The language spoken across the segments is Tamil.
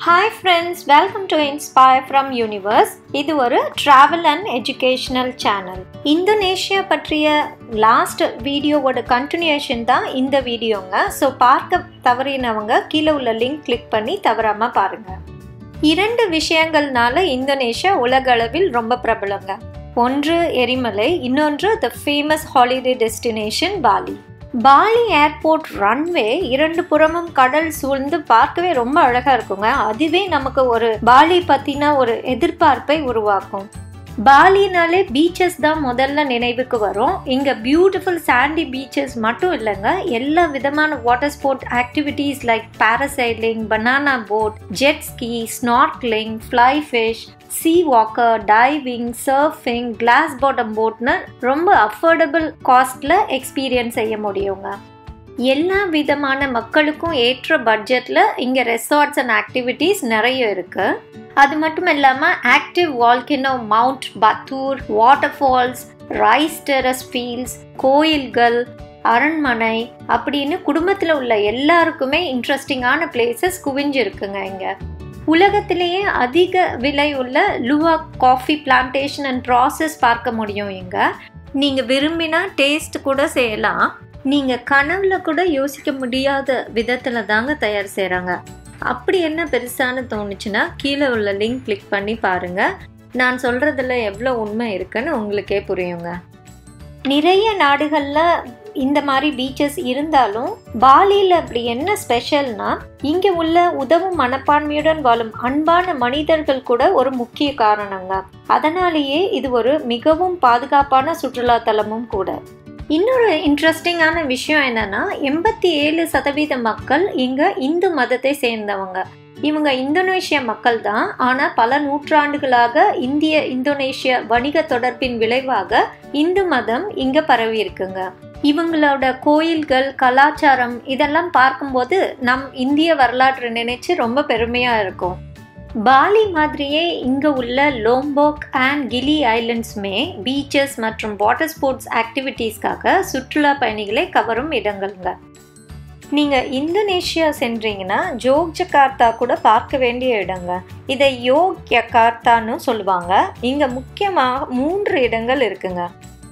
hi friends welcome to inspire from universe இது ஒரு travel and educational channel Indonesia பற்றிய லாஸ்ட் வீடியோவோட கண்டினியூஷன் தான் இந்த வீடியோங்க ஸோ பார்க்க தவறினவங்க கீழே உள்ள லிங்க் கிளிக் பண்ணி தவறாமல் பாருங்கள் இரண்டு விஷயங்கள்னால இந்தோனேஷியா உலக அளவில் ரொம்ப பிரபலங்க ஒன்று எரிமலை இன்னொன்று the famous holiday destination Bali Bali airport runway இரண்டு புறமும் கடல் சூழ்ந்து பார்க்கவே ரொம்ப அழகா இருக்குங்க அதுவே நமக்கு ஒரு பாலி பத்தின ஒரு எதிர்பார்ப்பை உருவாக்கும் பாலினாலே பீச்சஸ் தான் முதல்ல நினைவுக்கு வரும் இங்க பியூட்டிஃபுல் சாண்டி பீச்சஸ் மட்டும் இல்லைங்க எல்லா விதமான water sport activities like parasailing banana boat jet ski snorkeling fly fish sea walker diving surfing glass bottom போட்னு ரொம்ப அஃபோர்டபுள் காஸ்ட்ல எக்ஸ்பீரியன்ஸ் செய்ய முடியுங்க எல்லா விதமான மக்களுக்கும் ஏற்ற பட்ஜெட்டில் இங்கே ரெசார்ட்ஸ் அண்ட் ஆக்டிவிட்டீஸ் நிறைய இருக்கு அது மட்டும் இல்லாமல் active volcano mount Batur waterfalls rice terrace fields கோயில்கள் அரண்மனை அப்படின்னு குடும்பத்தில் உள்ள எல்லாருக்குமே இன்ட்ரெஸ்டிங்கான பிளேசஸ் குவிஞ்சிருக்குங்க இங்கே உலகத்திலேயே அதிக விலை உள்ள Luwak coffee plantation and process பார்க்க முடியும் இங்கே நீங்கள் விரும்பினா டேஸ்ட் கூட செய்யலாம் நீங்கள் கனவுல கூட யோசிக்க முடியாத விதத்தில் தாங்க தயார் செய்கிறாங்க அப்படி என்ன பெருசான்னு தோணுச்சுன்னா கீழே உள்ள லிங்க் கிளிக் பண்ணி பாருங்கள் நான் சொல்கிறதுல எவ்வளோ உண்மை இருக்குன்னு உங்களுக்கே புரியுங்க நிறைய நாடுகளில் இந்த மாதிரி பீச்சஸ் இருந்தாலும் பாலியில் அப்படி என்ன ஸ்பெஷல்னா இங்கே உள்ள உதவும் மனப்பான்மையுடன் வாழும் அன்பான மனிதர்கள் கூட ஒரு முக்கிய காரணங்க அதனாலேயே இது ஒரு மிகவும் பாதுகாப்பான சுற்றுலா தலமும் கூட இன்னொரு இன்ட்ரெஸ்டிங்கான விஷயம் என்னன்னா எண்பத்தி ஏழு சதவீத மக்கள் இங்க இந்து மதத்தை சேர்ந்தவங்க இவங்க இந்தோனேஷிய மக்கள் தான் ஆனால் பல நூற்றாண்டுகளாக இந்திய இந்தோனேஷிய வணிக தொடர்பின் விளைவாக இந்து மதம் இங்க பரவி இருக்குங்க இவங்களோட கோயில்கள் கலாச்சாரம் இதெல்லாம் பார்க்கும்போது நம் இந்திய வரலாற்று நினைச்சு ரொம்ப பெருமையா இருக்கும் பாலி மாதிரியே இங்கே உள்ள லோம்போக் அண்ட் கிலி ஐலண்ட்ஸுமே பீச்சஸ் மற்றும் வாட்டர் ஸ்போர்ட்ஸ் ஆக்டிவிட்டீஸ்க்காக சுற்றுலா பயணிகளை கவரும் இடங்கள்ங்க நீங்கள் இந்தோனேஷியா சென்றீங்கன்னா ஜோக் ஜகார்த்தா கூட பார்க்க வேண்டிய இடங்க இதை யோக் யகார்த்தான்னு சொல்லுவாங்க இங்கே முக்கியமாக மூன்று இடங்கள் இருக்குங்க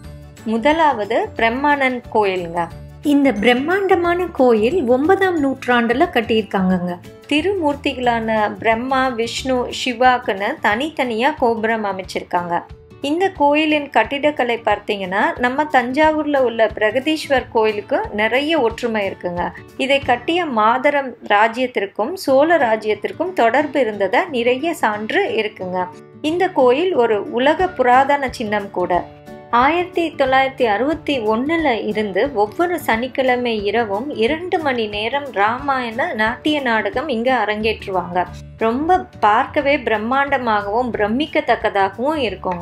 முதலாவது பிரம்மானன் கோயிலுங்க இந்த பிரம்மாண்டமான கோயில் ஒன்பதாம் நூற்றாண்டுல கட்டியிருக்காங்கங்க திருமூர்த்திகளான பிரம்மா விஷ்ணு சிவாக்குன்னு தனித்தனியா கோபுரம் அமைச்சிருக்காங்க இந்த கோயிலின் கட்டிடக்கலை பார்த்தீங்கன்னா நம்ம தஞ்சாவூர்ல உள்ள பிரகதீஸ்வர் கோயிலுக்கு நிறைய ஒற்றுமை இருக்குங்க இதை கட்டிய மாதரம் ராஜ்யத்திற்கும் சோழ ராஜ்யத்திற்கும் தொடர்பு இருந்ததா நிறைய சான்று இருக்குங்க இந்த கோயில் ஒரு உலக புராதன சின்னம் கூட ஆயிரத்தி தொள்ளாயிரத்தி அறுபத்தி ஒன்றில் இருந்து ஒவ்வொரு சனிக்கிழமை இரவும் இரண்டு மணி நேரம் ராமாயண நாட்டிய நாடகம் இங்கே அரங்கேற்றுவாங்க ரொம்ப பார்க்கவே பிரம்மாண்டமாகவும் பிரமிக்கத்தக்கதாகவும் இருக்குங்க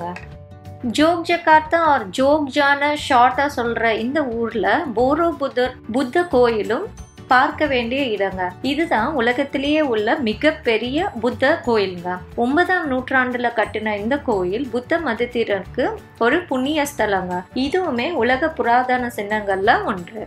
ஜோக் ஜகார்த்தா ஆர் ஜோக் ஜான ஷார்ட்டாக சொல்கிற இந்த ஊரில் போரோ புத்தர் புத்த கோயிலும் பார்க்க வேண்டிய இடங்க இதுதான் உலகத்திலேயே உள்ள மிகப்பெரிய புத்த கோயிலுங்க ஒன்பதாம் நூற்றாண்டுல கட்டின இந்த கோயில் புத்த மதத்திற்கு ஒரு புண்ணிய ஸ்தலங்க இதுவுமே உலக புராதன சின்னங்கள்ல ஒன்று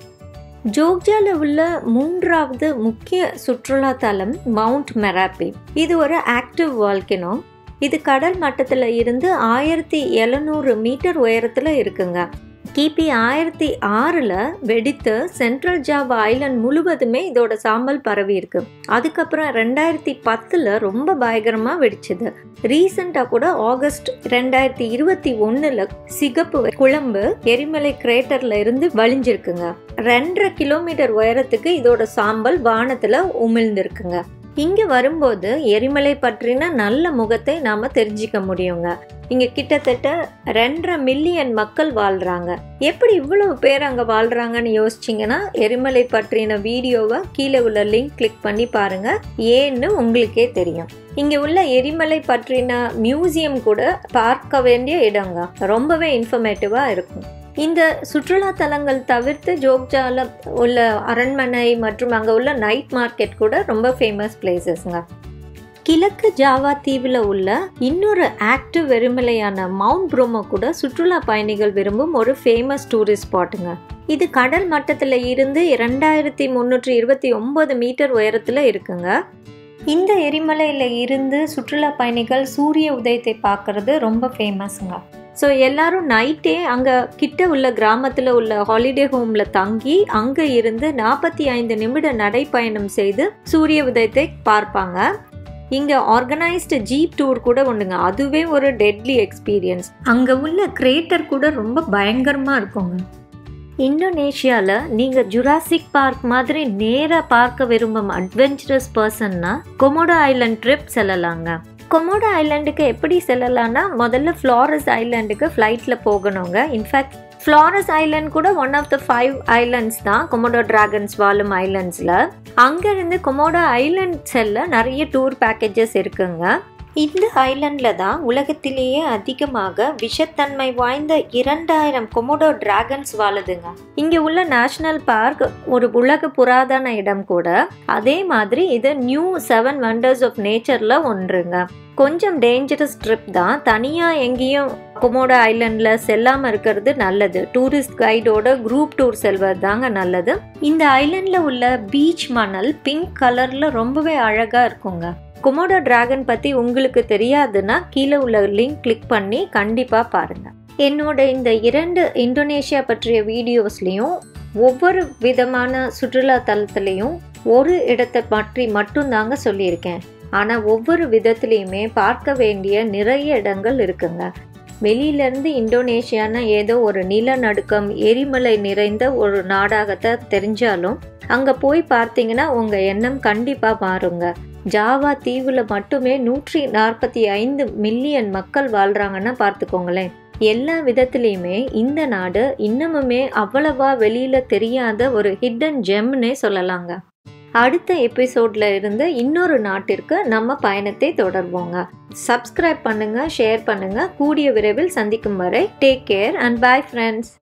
ஜோக்ஜால உள்ள மூன்றாவது முக்கிய சுற்றுலா தலம் மவுண்ட் மெராபி இது ஒரு ஆக்டிவ் வால்கினோ இது கடல் மட்டத்தில் இருந்து ஆயிரத்தி எழுநூறு மீட்டர் உயரத்தில் இருக்குங்க கிபி ஆயிரத்தி ஆறில் வெடித்து சென்ட்ரல் ஜாவா ஐலண்ட் முழுவதுமே இதோட சாம்பல் பரவி இருக்கு அதுக்கப்புறம் ரெண்டாயிரத்தி பத்தில் ரொம்ப பயங்கரமாக வெடிச்சது ரீசெண்டாக கூட ஆகஸ்ட் ரெண்டாயிரத்தி இருபத்தி ஒன்றில் சிகப்பு குழம்பு எரிமலை கிரேட்டர்ல இருந்து வலிஞ்சிருக்குங்க ரெண்டரை கிலோமீட்டர் உயரத்துக்கு இதோட சாம்பல் வானத்தில் உமிழ்ந்திருக்குங்க இங்கே வரும்போது எரிமலை பற்றின நல்ல முகத்தை நாம் தெரிஞ்சிக்க முடியுங்க இங்கே கிட்டத்தட்ட ரெண்டரை மில்லியன் மக்கள் வாழ்கிறாங்க எப்படி இவ்வளவு பேர் அங்கே வாழ்கிறாங்கன்னு யோசிச்சிங்கன்னா எரிமலை பற்றின வீடியோவை கீழே உள்ள லிங்க் கிளிக் பண்ணி பாருங்கள் ஏன்னு உங்களுக்கே தெரியும் இங்கே உள்ள எரிமலை பற்றின மியூசியம் கூட பார்க்க வேண்டிய இடங்க ரொம்பவே இன்ஃபர்மேட்டிவாக இருக்கும் இந்த சுற்றுலா தலங்கள் தவிர்த்து ஜோக்ஜால உள்ள அரண்மனை மற்றும் அங்கே உள்ள நைட் மார்க்கெட் கூட ரொம்ப ஃபேமஸ் பிளேசஸ்ங்க கிழக்கு ஜாவா தீவில் உள்ள இன்னொரு ஆக்டிவ் வெறுமலையான மவுண்ட் ப்ரோமோ கூட சுற்றுலா பயணிகள் விரும்பும் ஒரு ஃபேமஸ் டூரிஸ்ட் ஸ்பாட்டுங்க இது கடல் மட்டத்தில் இருந்து இரண்டாயிரத்தி முந்நூற்றி இருபத்தி ஒன்பது மீட்டர் உயரத்தில் இருக்குங்க இந்த எரிமலையில் இருந்து சுற்றுலா பயணிகள் சூரிய உதயத்தை பார்க்கறது ரொம்ப ஃபேமஸுங்க ஸோ எல்லாரும் நைட்டே அங்கே கிட்ட உள்ள கிராமத்தில் உள்ள ஹாலிடே ஹோமில் தங்கி அங்கே இருந்து நாற்பத்தி ஐந்து நிமிட நடைப்பயணம் செய்து சூரிய உதயத்தை பார்ப்பாங்க இங்கே ஆர்கனைஸ்டு ஜீப் டூர் கூட உண்டுங்க அதுவே ஒரு டெட்லி எக்ஸ்பீரியன்ஸ் அங்கே உள்ள கிரேட்டர் கூட ரொம்ப பயங்கரமாக இருக்குங்க இந்தோனேஷியாவில் நீங்கள் ஜுராசிக் பார்க் மாதிரி நேராக பார்க்க விரும்பும் அட்வென்ச்சரஸ் பர்சன்னா கொமோடோ ஐலண்ட் ட்ரிப் செல்லலாங்க கொமோடோ ஐலாண்டுக்கு எப்படி செல்லலாம்னா முதல்ல ஃப்ளாரஸ் ஐலாண்டுக்கு ஃப்ளைட்டில் போகணுங்க இன்ஃபேக்ட் ஃப்ளாரஸ் ஐலாண்ட் கூட one of the five islands தான் கொமோடோ டிராகன்ஸ் வாழும் ஐலண்ட்ஸில் அங்கேருந்து கொமோடோ ஐலண்ட் செல்ல நிறைய டூர் பேக்கேஜஸ் இருக்குங்க இந்த ஐலண்டில் தான் உலகத்திலேயே அதிகமாக விஷத்தன்மை வாய்ந்த இரண்டாயிரம் கொமோடோ டிராகன்ஸ் வாழுதுங்க இங்கே உள்ள நேஷனல் பார்க் ஒரு உலக புராதன இடம் கூட அதே மாதிரி இது நியூ செவன் வண்டர்ஸ் ஆஃப் நேச்சரில் ஒன்றுங்க கொஞ்சம் டேஞ்சரஸ் ட்ரிப் தான் தனியாக எங்கேயும் கொமோடோ ஐலண்டில் செல்லாமல் இருக்கிறது நல்லது டூரிஸ்ட் கைடோட குரூப் டூர் செல்வது தாங்க நல்லது இந்த ஐலண்டில் உள்ள பீச் மணல் பிங்க் கலரில் ரொம்பவே அழகாக இருக்குங்க கொமோடோ டிராகன் பற்றி உங்களுக்கு தெரியாதுன்னா கீழே உள்ள லிங்க் கிளிக் பண்ணி கண்டிப்பாக பாருங்கள் என்னோட இந்த இரண்டு இந்தோனேஷியா பற்றிய வீடியோஸ்லேயும் ஒவ்வொரு விதமான சுற்றுலா தலத்துலேயும் ஒரு இடத்தை பற்றி மட்டும்தாங்க சொல்லியிருக்கேன் ஆனால் ஒவ்வொரு விதத்துலேயுமே பார்க்க வேண்டிய நிறைய இடங்கள் இருக்குங்க வெளியிலேருந்து இந்தோனேஷியானா ஏதோ ஒரு நிலநடுக்கம் எரிமலை நிறைந்த ஒரு நாடாகத்தான் தெரிஞ்சாலும் அங்கே போய் பார்த்தீங்கன்னா உங்கள் எண்ணம் கண்டிப்பாக மாறுங்க ஜாவா தீவில் மட்டுமே நூற்றி நாற்பத்தி ஐந்து மில்லியன் மக்கள் வாழ்கிறாங்கன்னா பார்த்துக்கோங்களேன் எல்லா விதத்துலேயுமே இந்த நாடு இன்னமுமே அவ்வளவா வெளியில் தெரியாத ஒரு ஹிடன் ஜெம்னே சொல்லலாங்க அடுத்த எபிசோட்ல இருந்து இன்னொரு நாட்டிற்கு நம்ம பயணத்தை தொடர்வோங்க சப்ஸ்கிரைப் பண்ணுங்க ஷேர் பண்ணுங்க கூடிய விரைவில் சந்திக்கும் வரை take care and bye friends